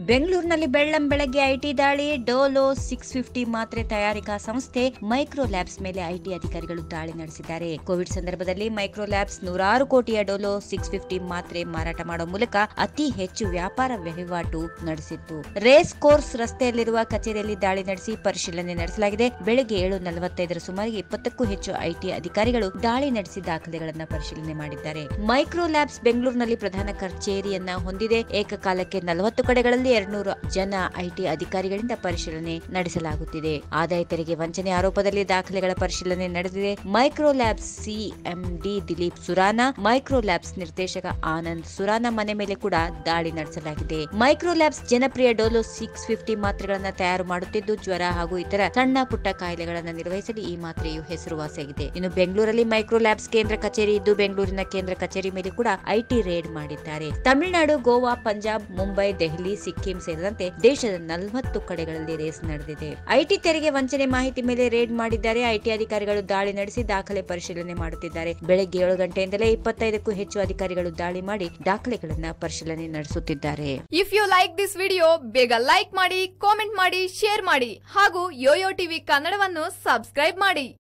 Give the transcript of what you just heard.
ಬೆಂಗಳೂರಿನಲ್ಲಿ ಬೆಳ್ಳಂ ಬೆಳಗ್ಗೆ ಐಟಿ ದಾಳಿ ಡೋಲೋ ಸಿಕ್ಸ್ ಫಿಫ್ಟಿ ಮಾತ್ರೆ ತಯಾರಿಕಾ ಸಂಸ್ಥೆ ಮೈಕ್ರೋ ಲ್ಯಾಬ್ಸ್ ಮೇಲೆ ಐಟಿ ಅಧಿಕಾರಿಗಳು ದಾಳಿ ನಡೆಸಿದ್ದಾರೆ ಕೋವಿಡ್ ಸಂದರ್ಭದಲ್ಲಿ ಮೈಕ್ರೋ ಲ್ಯಾಬ್ಸ್ ನೂರಾರು ಕೋಟಿಯ ಡೋಲೋ ಸಿಕ್ಸ್ ಫಿಫ್ಟಿ ಮಾತ್ರೆ ಮಾರಾಟ ಮಾಡುವ ಮೂಲಕ ಅತಿ ಹೆಚ್ಚು ವ್ಯಾಪಾರ ವಹಿವಾಟು ನಡೆಸಿತ್ತು ರೇಸ್ ಕೋರ್ಸ್ ರಸ್ತೆಯಲ್ಲಿರುವ ಕಚೇರಿಯಲ್ಲಿ ದಾಳಿ ನಡೆಸಿ ಪರಿಶೀಲನೆ ನಡೆಸಲಾಗಿದೆ ಬೆಳಗ್ಗೆ ಏಳು ನಲವತ್ತೈದರ ಸುಮಾರಿಗೆ ಇಪ್ಪತ್ತಕ್ಕೂ ಹೆಚ್ಚು ಐಟಿ ಅಧಿಕಾರಿಗಳು ದಾಳಿ ನಡೆಸಿ ದಾಖಲೆಗಳನ್ನು ಪರಿಶೀಲನೆ ಮಾಡಿದ್ದಾರೆ ಮೈಕ್ರೋ ಲ್ಯಾಬ್ಸ್ ಬೆಂಗಳೂರಿನಲ್ಲಿ ಪ್ರಧಾನ ಕಚೇರಿಯನ್ನ ಹೊಂದಿದೆ ಏಕಕಾಲಕ್ಕೆ ನಲವತ್ತು ಕಡೆಗಳಲ್ಲಿ ಎರಡ್ನೂರು ಜನ ಐಟಿ ಅಧಿಕಾರಿಗಳಿಂದ ಪರಿಶೀಲನೆ ನಡೆಸಲಾಗುತ್ತಿದೆ ಆದಾಯ ತೆರಿಗೆ ವಂಚನೆ ಆರೋಪದಲ್ಲಿ ದಾಖಲೆಗಳ ಪರಿಶೀಲನೆ ನಡೆದಿದೆ Micro Labs CMD Dilip Surana Micro Labs ನಿರ್ದೇಶಕ ಆನಂದ್ ಸುರಾನ ಮನೆ ಮೇಲೆ ಕೂಡ ದಾಳಿ ನಡೆಸಲಾಗಿದೆ ಮೈಕ್ರೋ ಲ್ಯಾಬ್ಸ್ ಜನಪ್ರಿಯ ಡೋಲೋ ಸಿಕ್ಸ್ ಫಿಫ್ಟಿ ಮಾತ್ರೆಗಳನ್ನ ತಯಾರು ಮಾಡುತ್ತಿದ್ದು ಜ್ವರ ಹಾಗೂ ಇತರ ಸಣ್ಣ ಪುಟ್ಟ ಕಾಯಿಲೆಗಳನ್ನು ನಿರ್ವಹಿಸಲು ಈ ಮಾತ್ರೆಯು ಹೆಸರುವಾಸಿಯಾಗಿದೆ ಇನ್ನು ಬೆಂಗಳೂರಲ್ಲಿ ಮೈಕ್ರೋ ಲ್ಯಾಬ್ಸ್ ಕೇಂದ್ರ ಕಚೇರಿ ಇದ್ದು ಬೆಂಗಳೂರಿನ ಕೇಂದ್ರ ಕಚೇರಿ ಮೇಲೆ ಕೂಡ ಐಟಿ ರೇಡ್ ಮಾಡಿದ್ದಾರೆ ತಮಿಳುನಾಡು ಗೋವಾ ಪಂಜಾಬ್ ಮುಂಬೈ ದೆಹಲಿ ಸಿಕ್ಕಿಂ ಸೇರಿದಂತೆ ದೇಶದ ನಲವತ್ತು ಕಡೆಗಳಲ್ಲಿ ರೇಸ್ ನಡೆದಿದೆ ಐಟಿ ತೆರಿಗೆ ವಂಚನೆ ಮಾಹಿತಿ ಮೇಲೆ ರೇಡ್ ಮಾಡಿದ್ದಾರೆ ಐಟಿ ಅಧಿಕಾರಿಗಳು ದಾಳಿ ನಡೆಸಿ ದಾಖಲೆ ಪರಿಶೀಲನೆ ಮಾಡುತ್ತಿದ್ದಾರೆ ಬೆಳಗ್ಗೆ ಏಳು ಗಂಟೆಯಿಂದಲೇ ಇಪ್ಪತ್ತೈದಕ್ಕೂ ಹೆಚ್ಚು ಅಧಿಕಾರಿಗಳು ದಾಳಿ ಮಾಡಿ ದಾಖಲೆಗಳನ್ನ ಪರಿಶೀಲನೆ ನಡೆಸುತ್ತಿದ್ದಾರೆ if you like this video ಬೇಗ ಲೈಕ್ ಮಾಡಿ ಕಾಮೆಂಟ್ ಮಾಡಿ ಶೇರ್ ಮಾಡಿ ಹಾಗೂ ಯೋಯೋ ಟಿವಿ ಕನ್ನಡವನ್ನು ಸಬ್ಸ್ಕ್ರೈಬ್ ಮಾಡಿ